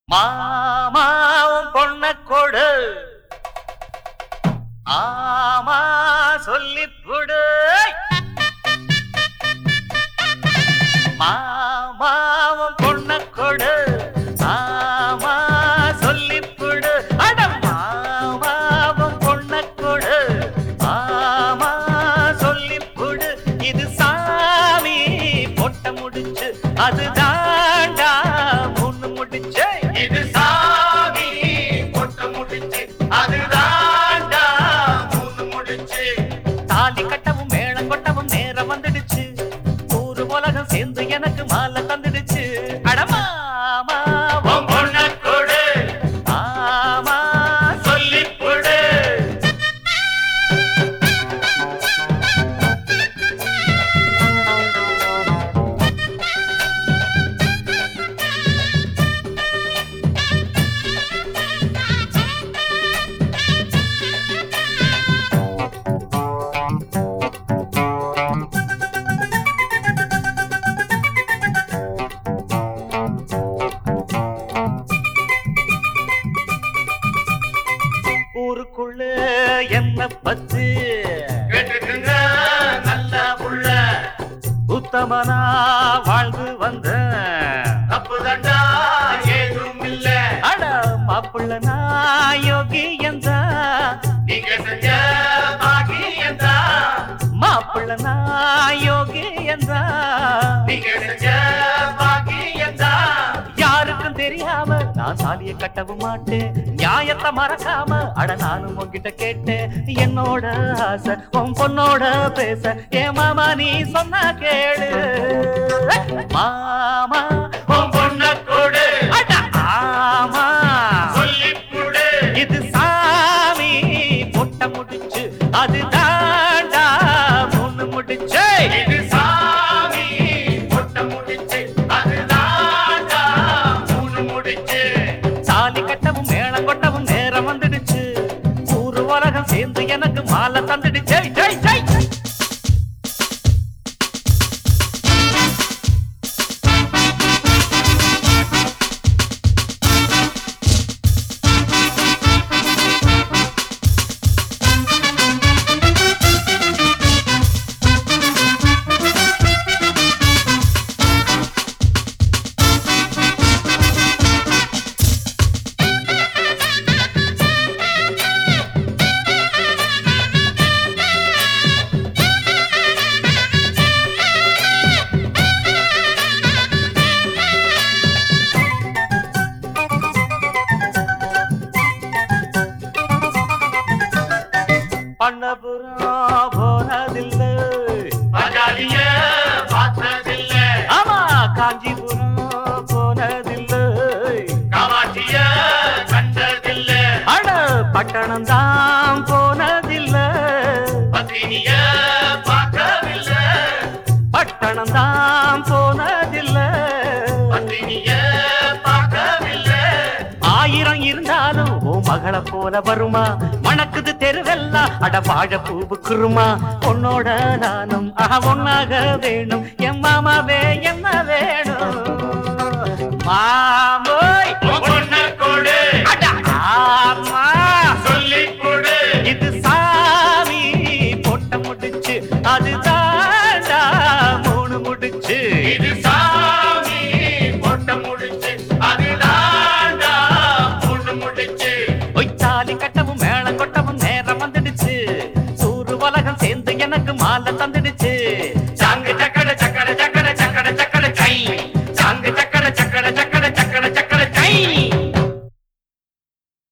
மாமாவும் பொண்ண கொடு ஆமா சொல்லிப் புடு மாமாவும் பொண்ண கொடு ஆமா சொல்லிப் புடு அட மாமாவும் பொண்ண கொடு ஆமா சொல்லிப் புடு இது சாமி பொட்ட முடிச்சு அது தாண்டா முன்னு முடிச்சு இது சாமி பொட்ட முடிச்சு அது தாண்டா முன்னு முடிச்சு தாலி கட்டவும் மேளம் கொட்டவும் நேரம் வந்துடுச்சு ஊரு உலகம் சேர்ந்து எனக்கு மாலை தந்துடுச்சு அடமாமா உன் பொண்ண கொடு ஆமா சொல்லிப் கொடு ஊருக்குள்ள என்ன பத்து கேட்டுக்குங்க நல்ல புள்ள உத்தமனா வாழ்ந்து வந்த தப்பு தண்டா ஏதும் இல்ல அட மாப்பிள்ள நான் யோகியந்தா நீங்க செஞ்ச பாக்கியந்தா மாப்பிள்ள நான் யோகியந்தா நீங்க செஞ்ச பாக்கியந்தா யாருக்கும் தெரியாம நான் சாலிய கட்டவும் மாட்டேன் நியாயத்தை மறக்காம அட நானும் உன்கிட்ட கேட்டேன் என்னோட ஆசை உன் பொண்ணோட பேச ஏ மாமா நீ சொன்னா கேளு மாமா உன் பொண்ண கொடு அட ஆமா சொல்லிப் கொடு இது சாமி பொட்ட முடிச்சு அது தாண்டா பொண்ணு முடிச்சு இது சாமி பொட்ட முடிச்சு அது தாண்டா மூணு முடிச்சு சாலி கட்டவும் மேளம் கொட்டவும் நேரம் வந்துடுச்சு ஊரு உலகம் சேர்ந்து எனக்கு மாலை தந்துடுச்சு ஜெய் ஜெய் பண்ணபுரம் போனதில்லை பஜாரிய பார்த்ததில்ல ஆமா காஞ்சிபுரம் போனதில்லை காமாட்சிய கண்டதில்ல அட பட்டணம் தான் போனதில்லை பத்தினிய பார்க்கவில்லை பட்டணம் தான் போனதில்லை பத்தினிய பார்க்கவில்லை ஆயிரம் இருந்தாலும் ஓ மகளை போல வருமா மணக்குது தெருவெல்லாம் அட வாழ பூவுக்குருமா உன்னோட நானும் ஆஹா ஒன்னாக வேணும் என் மாமாவே என்ன வேணும் மாமோய் பொண்ண கொடு அட ஆமா சொல்லிக் கொடு இது சாமி பொட்ட முடிச்சு அது தாண்டா மூணு முடிச்சு இது சாமி பொட்ட முடிச்சு அது தாண்டா பொண்ணு முடிச்சு ஒய்த்தாலி கட்டவும் மேளம் கொட்டவும் நேரம் வந்துடுச்சு சூறு உலகம் சேர்ந்து எனக்கு மாலை தந்துடுச்சு